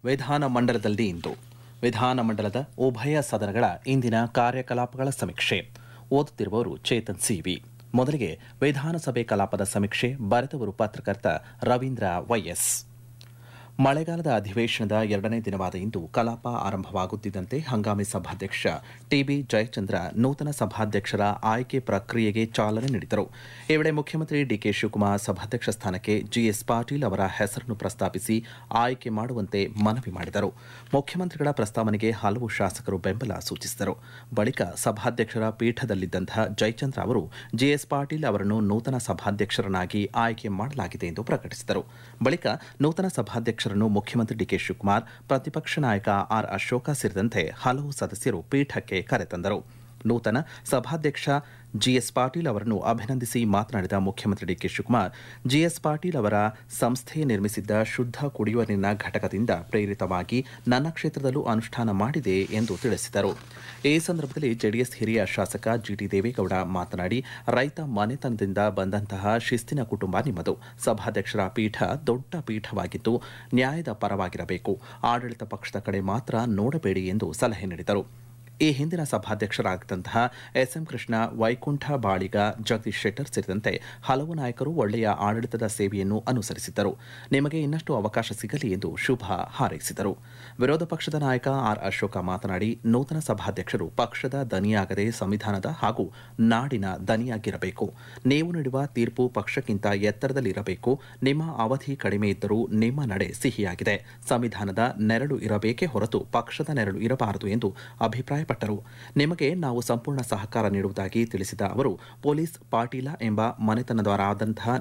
ವಿಧಾನಮಂಡಲದಲ್ಲಿ ಇಂದು ವಿಧಾನಮಂಡಲದ ಉಭಯ ಸದನಗಳ ಇಂದಿನ ಕಾರ್ಯಕಲಾಪಗಳ ಸಮೀಕ್ಷೆ ಓದುತ್ತಿರುವವರು ಚೇತನ್ ಸಿವಿ ಮೊದಲಿಗೆ ವಿಧಾನಸಭೆ ಕಲಾಪದ ಸಮೀಕ್ಷೆ ಬರೆದವರು ಪತ್ರಕರ್ತ ರವೀಂದ್ರ ವೈಎಸ್ ಮಳೆಗಾಲದ ಅಧಿವೇಶನದ ಎರಡನೇ ದಿನವಾದ ಇಂದು ಕಲಾಪ ಆರಂಭವಾಗುತ್ತಿದ್ದಂತೆ ಹಂಗಾಮಿ ಸಭಾಧ್ಯಕ್ಷ ಟಿಬಿ ಜಯಚಂದ್ರ ನೂತನ ಸಭಾಧ್ಯಕ್ಷರ ಆಯ್ಕೆ ಪ್ರಕ್ರಿಯೆಗೆ ಚಾಲನೆ ನೀಡಿದರು ಈ ವೇಳೆ ಮುಖ್ಯಮಂತ್ರಿ ಡಿಕೆ ಶಿವಕುಮಾರ್ ಸಭಾಧ್ಯಕ್ಷ ಸ್ಥಾನಕ್ಕೆ ಜಿಎಸ್ ಪಾಟೀಲ್ ಅವರ ಹೆಸರನ್ನು ಪ್ರಸ್ತಾಪಿಸಿ ಆಯ್ಕೆ ಮಾಡುವಂತೆ ಮನವಿ ಮಾಡಿದರು ಮುಖ್ಯಮಂತ್ರಿಗಳ ಪ್ರಸ್ತಾವನೆಗೆ ಹಲವು ಶಾಸಕರು ಬೆಂಬಲ ಸೂಚಿಸಿದರು ಬಳಿಕ ಸಭಾಧ್ಯಕ್ಷರ ಪೀಠದಲ್ಲಿದ್ದಂತಹ ಜಯಚಂದ್ರ ಅವರು ಜಿಎಸ್ ಪಾಟೀಲ್ ಅವರನ್ನು ನೂತನ ಸಭಾಧ್ಯಕ್ಷರನ್ನಾಗಿ ಆಯ್ಕೆ ಮಾಡಲಾಗಿದೆ ಎಂದು ಪ್ರಕಟಿಸಿದರು ಬಳಿಕ ನೂತನ ಸಭಾಧ್ಯಕ್ಷರನ್ನು ಮುಖ್ಯಮಂತ್ರಿ ಡಿಕೆ ಶಿವಕುಮಾರ್ ಪ್ರತಿಪಕ್ಷ ನಾಯಕ ಆರ್ ಅಶೋಕ ಸೇರಿದಂತೆ ಹಲವು ಸದಸ್ಯರು ಪೀಠಕ್ಕೆ ಕರೆತಂದರು ನೂತನ ಸಭಾಧ್ಯಕ್ಷ ಜಿಎಸ್ ಪಾಟೀಲ್ ಅವರನ್ನು ಅಭಿನಂದಿಸಿ ಮಾತನಾಡಿದ ಮುಖ್ಯಮಂತ್ರಿ ಡಿಕೆ ಶಿವಕುಮಾರ್ ಜಿಎಸ್ ಪಾಟೀಲ್ ಅವರ ಸಂಸ್ಥೆ ನಿರ್ಮಿಸಿದ್ದ ಶುದ್ಧ ಕುಡಿಯುವ ನೀರಿನ ಘಟಕದಿಂದ ಪ್ರೇರಿತವಾಗಿ ನನ್ನ ಕ್ಷೇತ್ರದಲ್ಲೂ ಅನುಷ್ಠಾನ ಮಾಡಿದೆ ಎಂದು ತಿಳಿಸಿದರು ಈ ಸಂದರ್ಭದಲ್ಲಿ ಜೆಡಿಎಸ್ ಹಿರಿಯ ಶಾಸಕ ಜಿಟಿ ದೇವೇಗೌಡ ಮಾತನಾಡಿ ರೈತ ಮನೆತನದಿಂದ ಬಂದಂತಹ ಶಿಸ್ತಿನ ಕುಟುಂಬ ನಿಮ್ಮದು ಸಭಾಧ್ಯಕ್ಷರ ಪೀಠ ದೊಡ್ಡ ಪೀಠವಾಗಿದ್ದು ನ್ಯಾಯದ ಪರವಾಗಿರಬೇಕು ಆಡಳಿತ ಪಕ್ಷದ ಕಡೆ ಮಾತ್ರ ನೋಡಬೇಡಿ ಎಂದು ಸಲಹೆ ನೀಡಿದರು ಈ ಹಿಂದಿನ ಸಭಾಧ್ಯಕ್ಷರಾಗಿದ್ದಂತಹ ಎಸ್ಎಂ ಕೃಷ್ಣ ವೈಕುಂಠ ಬಾಳಿಗ ಜಗದೀಶ್ ಶೆಟ್ಟರ್ ಸೇರಿದಂತೆ ಹಲವು ನಾಯಕರು ಒಳ್ಳೆಯ ಆಡಳಿತದ ಸೇವೆಯನ್ನು ಅನುಸರಿಸಿದ್ದರು ನಿಮಗೆ ಇನ್ನಷ್ಟು ಅವಕಾಶ ಸಿಗಲಿ ಎಂದು ಶುಭ ಹಾರೈಸಿದರು ವಿರೋಧ ಪಕ್ಷದ ನಾಯಕ ಆರ್ ಅಶೋಕ ಮಾತನಾಡಿ ನೂತನ ಸಭಾಧ್ಯಕ್ಷರು ಪಕ್ಷದ ದನಿಯಾಗದೆ ಸಂವಿಧಾನದ ಹಾಗೂ ನಾಡಿನ ದನಿಯಾಗಿರಬೇಕು ನೀವು ನೀಡುವ ತೀರ್ಪು ಪಕ್ಷಕ್ಕಿಂತ ಎತ್ತರದಲ್ಲಿರಬೇಕು ನಿಮ್ಮ ಅವಧಿ ಕಡಿಮೆ ಇದ್ದರೂ ನಿಮ್ಮ ನಡೆ ಸಿಹಿಯಾಗಿದೆ ಸಂವಿಧಾನದ ನೆರಳು ಇರಬೇಕೇ ಹೊರತು ಪಕ್ಷದ ನೆರಳು ಇರಬಾರದು ಎಂದು ಅಭಿಪ್ರಾಯಪಟ್ಟರು ನಿಮಗೆ ನಾವು ಸಂಪೂರ್ಣ ಸಹಕಾರ ನೀಡುವುದಾಗಿ ತಿಳಿಸಿದ ಅವರು ಪೊಲೀಸ್ ಪಾಟೀಲ ಎಂಬ ಮನೆತನದವರಾದಂತಹ